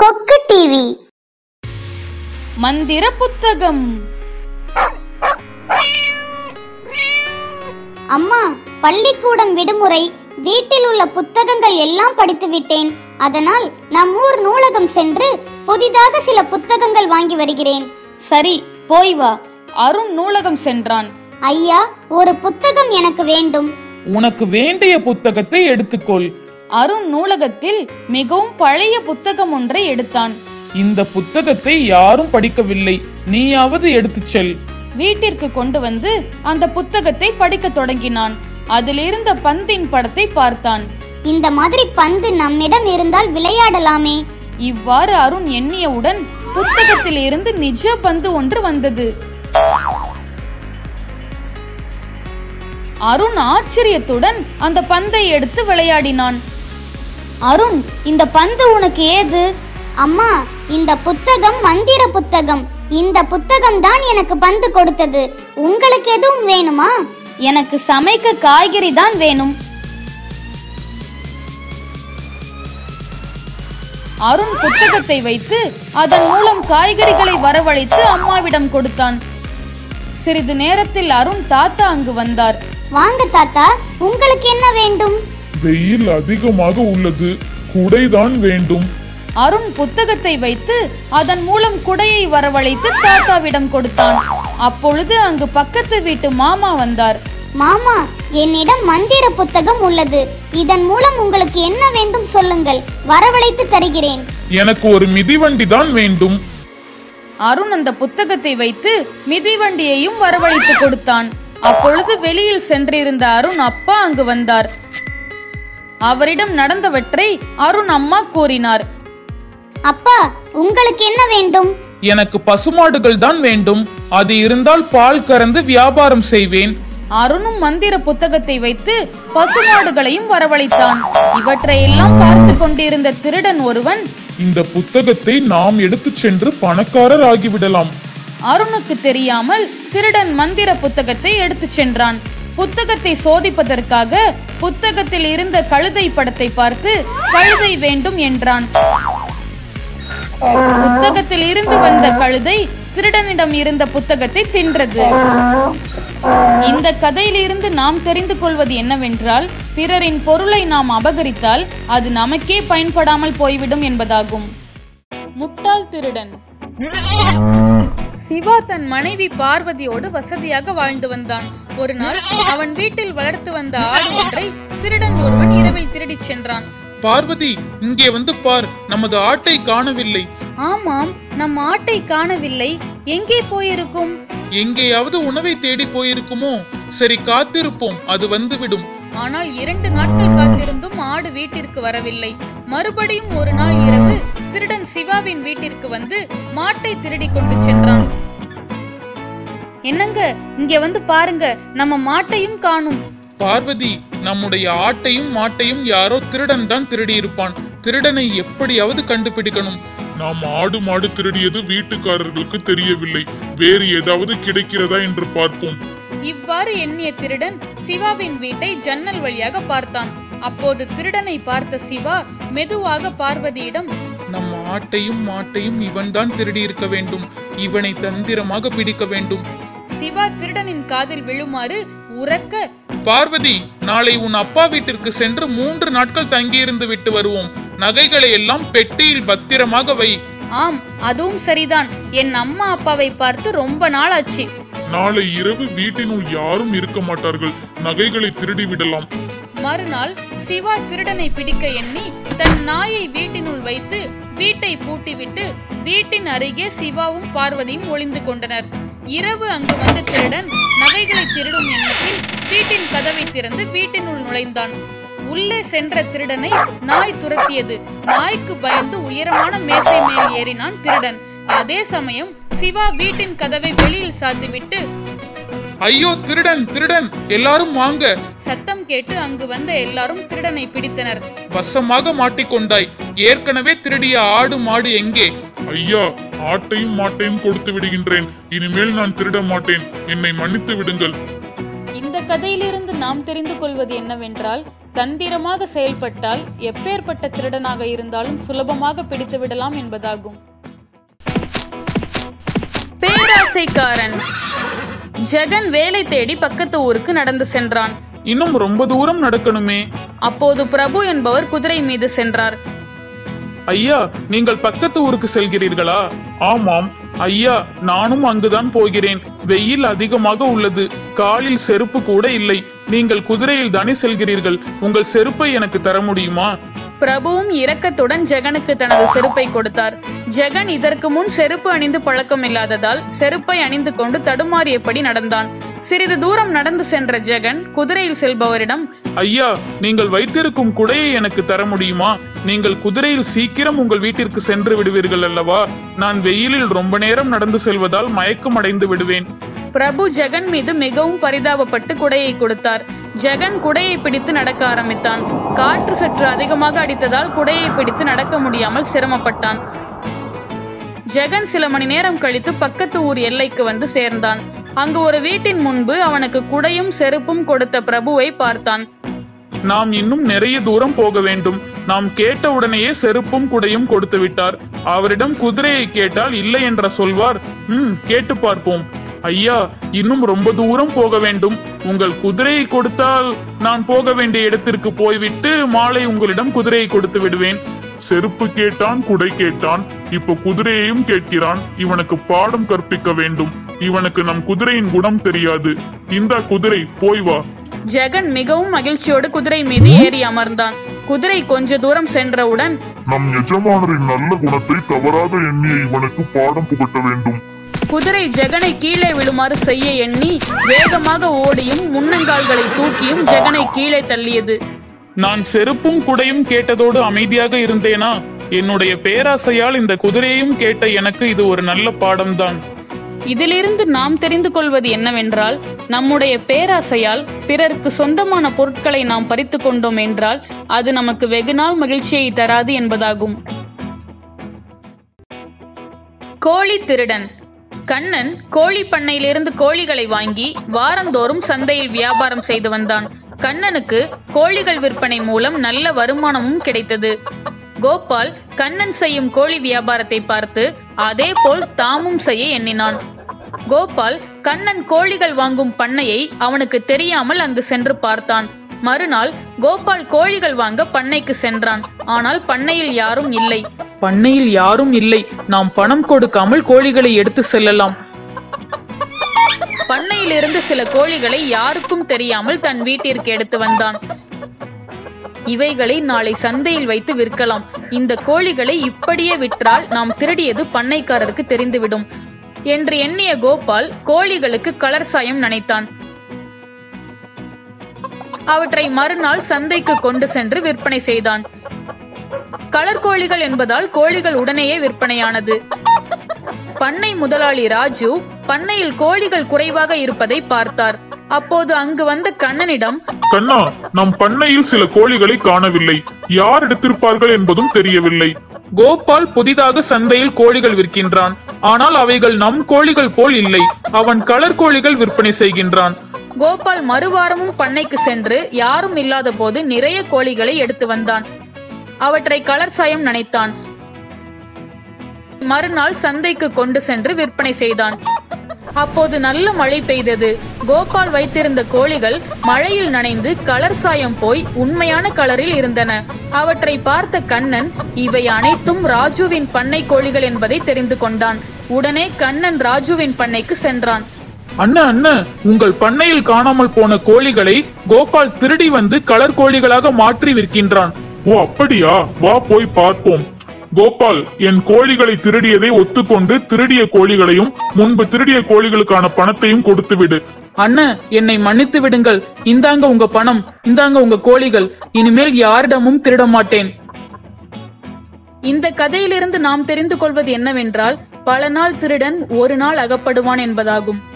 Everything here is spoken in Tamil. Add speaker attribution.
Speaker 1: கொக்கு டிவி
Speaker 2: மந்திர புத்தகம்
Speaker 1: அம்மா பள்ளிக்கூடம் விடுமுறை வீட்டில் உள்ள புத்தகங்கள் எல்லாம் படித்து விட்டேன் அதனால் நம் ஊர் நூலகம் சென்று புதிதாக சில புத்தகங்கள் வாங்கி வருகிறேன்
Speaker 2: சரி போய் வா அருண் நூலகம் சென்றான்
Speaker 1: ஐயா ஒரு புத்தகம் எனக்கு வேண்டும்
Speaker 3: உனக்கு வேண்டிய புத்தகத்தை எடுத்துக்கொள்
Speaker 2: அருண் நூலகத்தில் மிகவும் பழைய புத்தகம் ஒன்றை எடுத்தான்
Speaker 3: இந்த புத்தகத்தை யாரும் படிக்கவில்லை நீயாவது எடுத்துச் செல்
Speaker 2: வீட்டிற்கு கொண்டு வந்து அந்த புத்தகத்தை படிக்கத் தொடங்கினான் அதில் இருந்த பந்தின் படத்தை பார்த்தான்
Speaker 1: இந்த மாதிரி பந்து நம்மிடம் இருந்தால் விளையாடலாமே
Speaker 2: இவ்வாறு அருண் எண்ணியவுடன் புத்தகத்தில் இருந்து நிஜ பந்து ஒன்று வந்தது அருண் ஆச்சரியத்துடன் அந்த பந்தை எடுத்து விளையாடினான்
Speaker 1: அருண் இந்த பந்து உனக்கு ஏது அம்மா இந்த புத்தகம் மந்திர புத்தகம் இந்த புத்தகம் தான் எனக்கு பந்து கொடுத்தது உங்களுக்கு எதுவும் வேணுமா
Speaker 2: எனக்கு சமைக்க காய்கறி தான் வேணும் அருண் புத்தகத்தை வைத்து அதன் மூலம் காய்கறிகளை வரவழைத்து அம்மாவிடம் கொடுத்தான் சிறிது நேரத்தில் அருண் தாத்தா அங்கு வந்தார்
Speaker 1: வாங்க தாத்தா உங்களுக்கு என்ன வேண்டும்
Speaker 4: வெயில் அதிகமாக உள்ளது குடைதான் வேண்டும்
Speaker 2: அருண் புத்தகத்தை வைத்து அதன் மூலம் குடையை வரவழைத்து தாத்தாவிடம் கொடுத்தான் அப்பொழுது அங்கு பக்கத்து வீட்டு மாமா வந்தார்
Speaker 1: மாமா என்னிடம் மந்திர புத்தகம் உள்ளது இதன் மூலம் உங்களுக்கு என்ன வேண்டும் சொல்லுங்கள் வரவழைத்து தருகிறேன்
Speaker 3: எனக்கு ஒரு மிதிவண்டி தான் வேண்டும்
Speaker 2: அருண் அந்த புத்தகத்தை வைத்து மிதிவண்டியையும் வரவழைத்து கொடுத்தான் அப்பொழுது வெளியில் சென்றிருந்த அருண் அப்பா அங்கு வந்தார் அவரிடம் நடந்தவற்றை அருண் அம்மா கூறினார்
Speaker 1: அப்பா உங்களுக்கு என்ன வேண்டும்
Speaker 3: எனக்கு பசுமாடுகள் தான் வேண்டும் அது இருந்தால் பால் கறந்து வியாபாரம் செய்வேன்
Speaker 2: அருணும் மந்திர புத்தகத்தை வைத்து பசுமாடுகளையும் வரவழைத்தான் இவற்றையெல்லாம் பார்த்து கொண்டிருந்த திருடன் ஒருவன்
Speaker 4: இந்த புத்தகத்தை நாம் எடுத்துச் சென்று பணக்காரர் ஆகிவிடலாம்
Speaker 2: அருணுக்கு தெரியாமல் திருடன் மந்திர புத்தகத்தை எடுத்துச் சென்றான் புத்தகத்தை சோதிப்பதற்காக புத்தகத்தில் இருந்த கழுதை படத்தை பார்த்து கழுதை வேண்டும் என்றான் புத்தகத்தில் இருந்து வந்த கழுதை திருடனிடம் இருந்த புத்தகத்தை தின்றது இந்த கதையிலிருந்து நாம் தெரிந்து கொள்வது என்னவென்றால் பிறரின் பொருளை நாம் அபகரித்தால் அது நமக்கே பயன்படாமல் போய்விடும் என்பதாகும் முட்டாள் திருடன் சிவா தன் மனைவி பார்வதியோடு வசதியாக வாழ்ந்து வந்தான் ஒரு நாள் அவன் வீட்டில் வளர்த்து வந்த ஆடு ஒன்றை திருடன் ஒருவன் இரவில் திருடிச் சென்றான்
Speaker 3: பார்வதி இங்கே வந்து பார் நமது ஆட்டை காணவில்லை
Speaker 2: ஆமாம் நம் ஆட்டை காணவில்லை எங்கே போயிருக்கும்
Speaker 3: எங்கேயாவது உணவை தேடி போயிருக்குமோ சரி காத்திருப்போம் அது வந்துவிடும்
Speaker 2: ஆனால் இரண்டு நாட்கள் காத்திருந்தும் ஆடு வீட்டிற்கு வரவில்லை மறுபடியும் ஒரு நாள் இரவு திருடன் சிவாவின் வீட்டிற்கு வந்து மாட்டை திருடி கொண்டு சென்றான் என்னங்க இங்க வந்து பாருங்க நம்ம மாட்டையும் காணும்
Speaker 3: பார்வதி நம்முடைய ஆட்டையும் மாட்டையும் யாரோ திருடன் தான் திருடி இருப்பான் திருடனை எப்படியாவது கண்டுபிடிக்கணும்
Speaker 4: நாம் ஆடு மாடு திருடியது வீட்டுக்காரர்களுக்கு தெரியவில்லை வேறு ஏதாவது கிடைக்கிறதா என்று பார்ப்போம்
Speaker 2: இவ்வாறு எண்ணிய திருடன் சிவாவின் வீட்டை ஜன்னல் வழியாக பார்த்தான் அப்போது திருடனை பார்த்த சிவா மெதுவாக பார்வதியிடம்
Speaker 3: நம் ஆட்டையும் மாட்டையும் இவன்தான் திருடி இருக்க வேண்டும் இவனை தந்திரமாக பிடிக்க வேண்டும்
Speaker 2: சிவா திருடனின் காதில் விழுமாறு உறக்க
Speaker 3: பார்வதி நாளை உன் அப்பா வீட்டிற்கு சென்று மூன்று நாட்கள் தங்கியிருந்து விட்டு வருவோம் நகைகளை எல்லாம் பெட்டியில் பத்திரமாக வை
Speaker 2: ஆம் அதுவும் சரிதான் என் அம்மா அப்பாவை பார்த்து ரொம்ப நாள் ஆச்சு
Speaker 4: நாளை இரவு வீட்டினுள் யாரும் இருக்க மாட்டார்கள் நகைகளை திருடி விடலாம்
Speaker 2: மறுநாள் சிவா திருடனை பிடிக்க எண்ணி தன் நாயை வீட்டினுள் வைத்து வீட்டை பூட்டிவிட்டு வீட்டின் அருகே சிவாவும் பார்வதியும் ஒளிந்து கொண்டனர் இரவு அங்கு வந்த திருடன் நகைகளை திருடும் எண்ணத்தில் வீட்டின் கதவை திறந்து வீட்டினுள் நுழைந்தான் உள்ளே சென்ற திருடனை நாய் துரத்தியது நாய்க்கு பயந்து உயரமான மேசை மேல் ஏறினான் திருடன் அதே சமயம் சிவா வீட்டின் கதவை வெளியில் சாத்திவிட்டு
Speaker 3: ஐயோ திருடன் திருடன் எல்லாரும் வாங்க
Speaker 2: சத்தம் கேட்டு அங்கு வந்த எல்லாரும் திருடனை பிடித்தனர்
Speaker 3: வசமாக மாட்டிக்கொண்டாய் ஏற்கனவே திருடிய ஆடு மாடு எங்கே
Speaker 4: ஐயா ஆட்டையும் மாட்டையும் கொடுத்து விடுகின்றேன் இனிமேல் நான் திருட மாட்டேன் என்னை மன்னித்து விடுங்கள்
Speaker 2: இந்த கதையிலிருந்து நாம் தெரிந்து கொள்வது என்னவென்றால் தந்திரமாக செயல்பட்டால் எப்பேற்பட்ட திருடனாக இருந்தாலும் சுலபமாக பிடித்து விடலாம் என்பதாகும் பேராசைக்காரன் ஜெகன் வேலை தேடி பக்கத்து ஊருக்கு நடந்து சென்றான்
Speaker 3: இன்னும் ரொம்ப தூரம் நடக்கணுமே
Speaker 2: அப்போது பிரபு என்பவர் குதிரை மீது சென்றார்
Speaker 3: ஐயா நீங்கள் பக்கத்து ஊருக்கு செல்கிறீர்களா
Speaker 4: ஆமாம்
Speaker 3: ஐயா நானும் அங்குதான் போகிறேன் வெயில் அதிகமாக உள்ளது காலில் செருப்பு கூட இல்லை நீங்கள் குதிரையில் தானே செல்கிறீர்கள் உங்கள் செருப்பை எனக்கு தர முடியுமா
Speaker 2: பிரபுவும் இரக்கத்துடன் ஜெகனுக்கு தனது செருப்பை கொடுத்தார் ஜெகன் இதற்கு முன் செருப்பு அணிந்து பழக்கம் இல்லாததால் செருப்பை அணிந்து கொண்டு தடுமாறியபடி நடந்தான் சிறிது தூரம் நடந்து சென்ற ஜெகன் குதிரையில் செல்பவரிடம்
Speaker 3: ஐயா நீங்கள் வைத்திருக்கும் குடையை எனக்கு தர முடியுமா நீங்கள் குதிரையில் சீக்கிரம் உங்கள் வீட்டிற்கு சென்று விடுவீர்கள் அல்லவா நான் வெயிலில் ரொம்ப நேரம் நடந்து செல்வதால் மயக்கம் அடைந்து விடுவேன்
Speaker 2: பிரபு ஜெகன் மீது மிகவும் பரிதாபப்பட்டு குடையை கொடுத்தார் ஜெகன் குடையை பிடித்து நடக்க ஆரம்பித்தான் காற்று சற்று அதிகமாக அடித்ததால் குடையை பிடித்து நடக்க முடியாமல் சிரமப்பட்டான் ஜெகன் சில மணி நேரம் கழித்து பக்கத்து ஊர் எல்லைக்கு வந்து சேர்ந்தான் அங்கு ஒரு வீட்டின் முன்பு அவனுக்கு குடையும் செருப்பும் கொடுத்த பிரபுவை பார்த்தான்
Speaker 3: நாம் இன்னும் நிறைய தூரம் போக வேண்டும் நாம் கேட்ட உடனேயே செருப்பும் குடையும் கொடுத்து விட்டார் அவரிடம் குதிரையை கேட்டால் இல்லை என்ற சொல்வார் ம் கேட்டு பார்ப்போம் ஐயா இன்னும் ரொம்ப தூரம் போக வேண்டும் உங்கள் குதிரையை கொடுத்தால் நான் போக வேண்டிய இடத்திற்கு போய்விட்டு மாலை உங்களிடம் குதிரையை கொடுத்து விடுவேன்
Speaker 4: செருப்பு கேட்டான் குடை கேட்டான் இப்போ குதிரையையும் கேட்கிறான் இவனுக்கு பாடம் கற்பிக்க வேண்டும் இவனுக்கு நம் குதிரையின் குணம் தெரியாது இந்த குதிரை போய் வா
Speaker 2: ஜெகன் மிகவும் மகிழ்ச்சியோடு குதிரை மீது ஏறி அமர்ந்தான் குதிரை கொஞ்ச தூரம் சென்றவுடன்
Speaker 4: நம் எஜமானரின் நல்ல குணத்தை தவறாத எண்ணிய இவனுக்கு பாடம் புகட்ட வேண்டும்
Speaker 2: குதிரை ஜெகனை கீழே விழுமாறு செய்ய எண்ணி வேகமாக ஓடியும் முன்னங்கால்களை தூக்கியும் ஜெகனை கீழே தள்ளியது
Speaker 3: நான் செருப்பும் குடையும் கேட்டதோடு அமைதியாக இருந்தேனா என்னுடைய பேராசையால் இந்த குதிரையையும் கேட்ட எனக்கு இது ஒரு நல்ல பாடம்தான்
Speaker 2: இதிலிருந்து நாம் தெரிந்து கொள்வது என்னவென்றால் நம்முடைய பேராசையால் பிறருக்கு சொந்தமான பொருட்களை நாம் பறித்து கொண்டோம் என்றால் அது நமக்கு வெகுநாள் மகிழ்ச்சியை தராது என்பதாகும் கோழி திருடன் கண்ணன் கோழி பண்ணையிலிருந்து கோழிகளை வாங்கி வாரந்தோறும் சந்தையில் வியாபாரம் செய்து வந்தான் கண்ணனுக்கு கோழிகள் விற்பனை மூலம் நல்ல வருமானமும் கிடைத்தது கோபால் கண்ணன் செய்யும் கோழி வியாபாரத்தை பார்த்து அதே போல் தாமும் செய்ய எண்ணினான் கோபால் கண்ணன் கோழிகள் வாங்கும் பண்ணையை அவனுக்கு தெரியாமல் அங்கு சென்று பார்த்தான் மறுநாள் கோபால் கோழிகள் வாங்க பண்ணைக்கு சென்றான் ஆனால் பண்ணையில் யாரும் இல்லை
Speaker 3: பண்ணையில் யாரும் இல்லை நாம் பணம் கொடுக்காமல் கோழிகளை எடுத்து செல்லலாம்
Speaker 2: பண்ணையிலிருந்து சில கோழிகளை யாருக்கும் தெரியாமல் தன் வீட்டிற்கு எடுத்து வந்தான் இவைகளை நாளை சந்தையில் வைத்து விற்கலாம் இந்த கோழிகளை இப்படியே விற்றால் நாம் திருடியது பண்ணைக்காரருக்கு தெரிந்துவிடும் என்று எண்ணிய கோபால் கோழிகளுக்கு கலர் சாயம் நனைத்தான் அவற்றை மறுநாள் சந்தைக்கு கொண்டு சென்று விற்பனை செய்தான் கலர் கோழிகள் என்பதால் கோழிகள் உடனேயே விற்பனையானது பண்ணை முதலாளி ராஜு பண்ணையில் கோழிகள் குறைவாக இருப்பதை பார்த்தார் அப்போது அங்கு வந்த கண்ணனிடம்
Speaker 4: கண்ணா நம் பண்ணையில் சில கோழிகளை காணவில்லை யார் எடுத்திருப்பார்கள் என்பதும் தெரியவில்லை
Speaker 3: கோபால் புதிதாக சந்தையில் கோழிகள் விற்கின்றான் ஆனால் அவைகள் நம் கோழிகள் போல் இல்லை அவன் கலர் கோழிகள் விற்பனை செய்கின்றான்
Speaker 2: கோபால் மறுவாரமும் பண்ணைக்கு சென்று யாரும் இல்லாத போது நிறைய கோழிகளை எடுத்து வந்தான் அவற்றை கலர் சாயம் நனைத்தான் மறுநாள் சந்தைக்கு கொண்டு சென்று விற்பனை செய்தான் அப்போது நல்ல மழை பெய்தது கோபால் வைத்திருந்த கோழிகள் மழையில் நனைந்து கலர் சாயம் போய் உண்மையான கலரில் இருந்தன அவற்றை பார்த்த கண்ணன் இவை அனைத்தும் ராஜுவின் பண்ணை கோழிகள் என்பதை தெரிந்து கொண்டான் உடனே கண்ணன் ராஜுவின் பண்ணைக்கு சென்றான்
Speaker 3: அண்ணா அண்ணா உங்கள் பண்ணையில் காணாமல் போன கோழிகளை கோபால் திருடி வந்து கலர் கோழிகளாக மாற்றி விற்கின்றான்
Speaker 4: ஓ அப்படியா வா போய் பார்ப்போம் கோபால் என் கோழிகளை திருடியதை ஒத்துக்கொண்டு திருடிய கோழிகளையும் முன்பு திருடிய கோழிகளுக்கான பணத்தையும் கொடுத்து விடு
Speaker 3: அண்ணா என்னை மன்னித்து விடுங்கள் இந்தாங்க உங்க பணம் இந்தாங்க உங்க கோழிகள் இனிமேல் யாரிடமும் திருட மாட்டேன்
Speaker 2: இந்த கதையிலிருந்து நாம் தெரிந்து கொள்வது என்னவென்றால் பல நாள் திருடன் ஒரு நாள் அகப்படுவான் என்பதாகும்